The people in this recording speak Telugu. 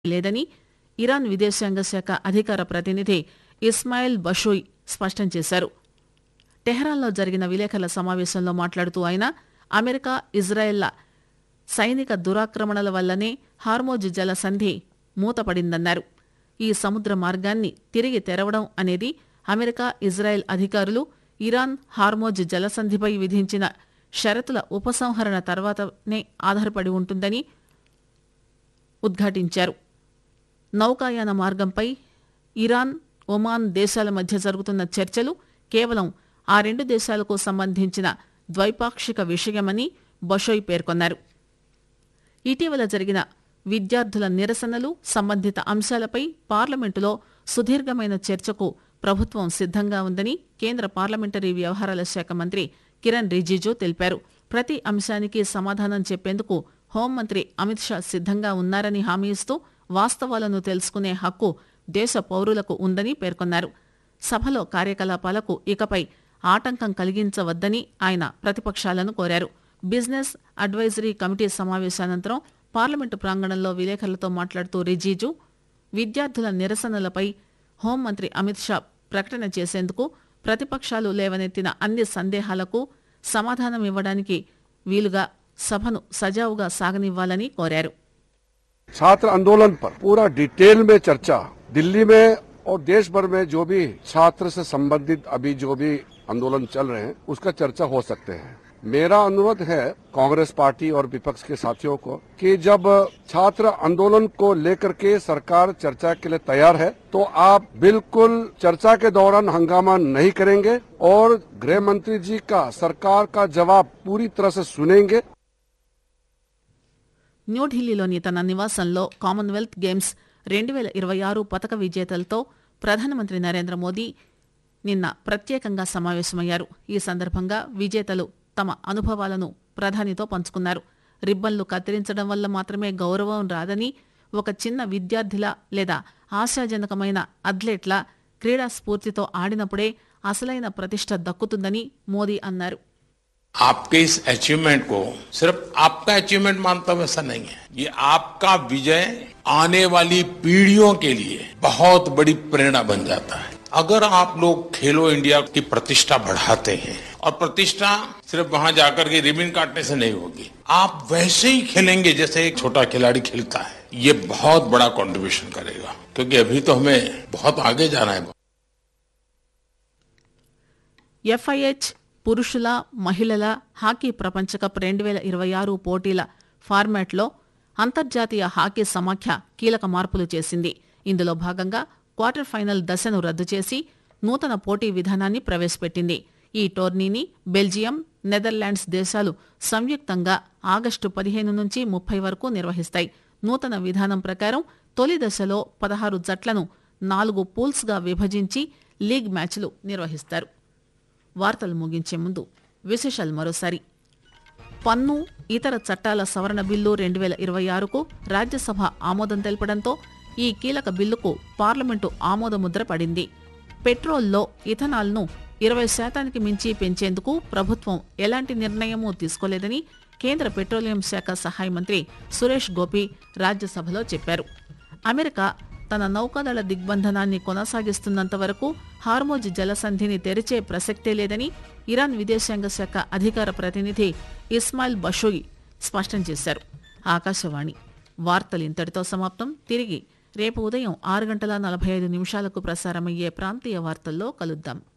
లేదని ఇరాన్ విదేశాంగ శాఖ అధికార ప్రతినిధి ఇస్మాయిల్ బషోయ్ స్పష్టం చేశారు టెహ్రాన్లో జరిగిన విలేకరుల సమావేశంలో మాట్లాడుతూ ఆయన అమెరికా ఇజ్రాయెల్ల సైనిక దురాక్రమణల వల్లనే హార్మోజ్ జలసంధి మూతపడిందన్నారు ఈ సముద్ర మార్గాన్ని తిరిగి తెరవడం అనేది అమెరికా ఇజ్రాయెల్ అధికారులు ఇరాన్ హార్మోజ్ జలసంధిపై విధించిన షరతుల ఉపసంహరణ తర్వాతనే ఆధారపడి ఉంటుందని ఉద్ఘాటించారు నౌకాయాన మార్గంపై ఇరాన్ ఒమాన్ దేశాల మధ్య జరుగుతున్న చర్చలు కేవలం ఆ రెండు దేశాలకు సంబంధించిన ద్వైపాక్షిక విషయమని బషోయ్ పేర్కొన్నారు ఇటీవల జరిగిన విద్యార్థుల నిరసనలు సంబంధిత అంశాలపై పార్లమెంటులో సుదీర్ఘమైన చర్చకు ప్రభుత్వం సిద్దంగా ఉందని కేంద్ర పార్లమెంటరీ వ్యవహారాల శాఖ మంత్రి కిరణ్ రిజిజు తెలిపారు ప్రతి అంశానికి సమాధానం చెప్పేందుకు హోంమంత్రి అమిత్ షా సిద్దంగా ఉన్నారని హామీ ఇస్తూ వాస్తవాలను తెలుసుకునే హక్కు దేశ పౌరులకు ఉందని పేర్కొన్నారు సభలో కార్యకలాపాలకు ఇకపై ఆటంకం కలిగించవద్దని ఆయన ప్రతిపక్షాలను కోరారు బిజినెస్ అడ్వైజరీ కమిటీ సమావేశానంతరం పార్లమెంటు ప్రాంగణంలో విలేకరులతో మాట్లాడుతూ రిజిజు విద్యార్థుల నిరసనలపై హోంమంత్రి అమిత్ షా ప్రకటన చేసేందుకు ప్రతిపక్షాలు లేవనెత్తిన అన్ని సందేహాలకు సమాధానం ఇవ్వడానికి వీలుగా సభను సజావుగా సాగనివ్వాలని కోరారు छात्र आंदोलन पर पूरा डिटेल में चर्चा दिल्ली में और देश भर में जो भी छात्र से संबंधित अभी जो भी आंदोलन चल रहे हैं उसका चर्चा हो सकते हैं मेरा अनुरोध है कांग्रेस पार्टी और विपक्ष के साथियों को कि जब छात्र आंदोलन को लेकर के सरकार चर्चा के लिए तैयार है तो आप बिल्कुल चर्चा के दौरान हंगामा नहीं करेंगे और गृह मंत्री जी का सरकार का जवाब पूरी तरह से सुनेंगे న్యూఢిల్లీలోని తన నివాసంలో కామన్వెల్త్ గేమ్స్ రెండు వేల ఇరవై ఆరు పతక విజేతలతో ప్రధానమంత్రి నరేంద్ర మోదీ నిన్న ప్రత్యేకంగా సమావేశమయ్యారు ఈ సందర్భంగా విజేతలు తమ అనుభవాలను ప్రధానితో పంచుకున్నారు రిబ్బన్లు కత్తిరించడం వల్ల మాత్రమే గౌరవం రాదని ఒక చిన్న విద్యార్థిలా లేదా ఆశాజనకమైన అథ్లెట్లా క్రీడా స్ఫూర్తితో ఆడినప్పుడే అసలైన ప్రతిష్ట దక్కుతుందని మోదీ అన్నారు आपके इस अचीवमेंट को सिर्फ आपका अचीवमेंट मानता हूं ऐसा नहीं है ये आपका विजय आने वाली पीढ़ियों के लिए बहुत बड़ी प्रेरणा बन जाता है अगर आप लोग खेलो इंडिया की प्रतिष्ठा बढ़ाते हैं और प्रतिष्ठा सिर्फ वहां जाकर के रिबन काटने से नहीं होगी आप वैसे ही खेलेंगे जैसे एक छोटा खिलाड़ी खेलता है ये बहुत बड़ा कंट्रीब्यूशन करेगा क्योंकि अभी तो हमें बहुत आगे जाना है ఎఫ్ఐహెచ్ పురుషుల మహిళల హాకీ ప్రపంచ కప్ రెండు వేల ఇరవై ఆరు పోటీల ఫార్మాట్లో అంతర్జాతీయ హాకీ సమాఖ్య కీలక మార్పులు చేసింది ఇందులో భాగంగా క్వార్టర్ ఫైనల్ దశను రద్దు చేసి నూతన పోటీ విధానాన్ని ప్రవేశపెట్టింది ఈ టోర్నీని బెల్జియం నెదర్లాండ్స్ దేశాలు సంయుక్తంగా ఆగస్టు పదిహేను నుంచి ముప్పై వరకు నిర్వహిస్తాయి నూతన విధానం ప్రకారం తొలి దశలో పదహారు జట్లను నాలుగు పూల్స్గా విభజించి లీగ్ మ్యాచ్లు నిర్వహిస్తారు వార్తలు ముగించే ముందు విశేషాలు మరోసారి పన్ను ఇతర చట్టాల సవరణ బిల్లు రెండు వేల ఇరవై ఆరుకు రాజ్యసభ ఆమోదం తెలపడంతో ఈ కీలక బిల్లుకు పార్లమెంటు ఆమోదముద్ర పడింది పెట్రోల్లో ఇథనాల్ను ఇరవై శాతానికి మించి పెంచేందుకు ప్రభుత్వం ఎలాంటి నిర్ణయమూ తీసుకోలేదని కేంద్ర పెట్రోలియం శాఖ సహాయ మంత్రి సురేష్ గోపి రాజ్యసభలో చెప్పారు అమెరికా తన నౌకాదళ దిగ్బంధనాన్ని కొనసాగిస్తున్నంత వరకు హార్మోజ్ జలసంధిని తెరిచే ప్రసక్తే లేదని ఇరాన్ విదేశాంగ శాఖ అధికార ప్రతినిధి ఇస్మాయిల్ బషోయి స్పష్టం చేశారు ఆకాశవాణి వార్తలు ఇంతటితో సమాప్తం తిరిగి రేపు ఉదయం ఆరు గంటల నలభై ఐదు నిమిషాలకు ప్రసారమయ్యే ప్రాంతీయ వార్తల్లో కలుద్దాం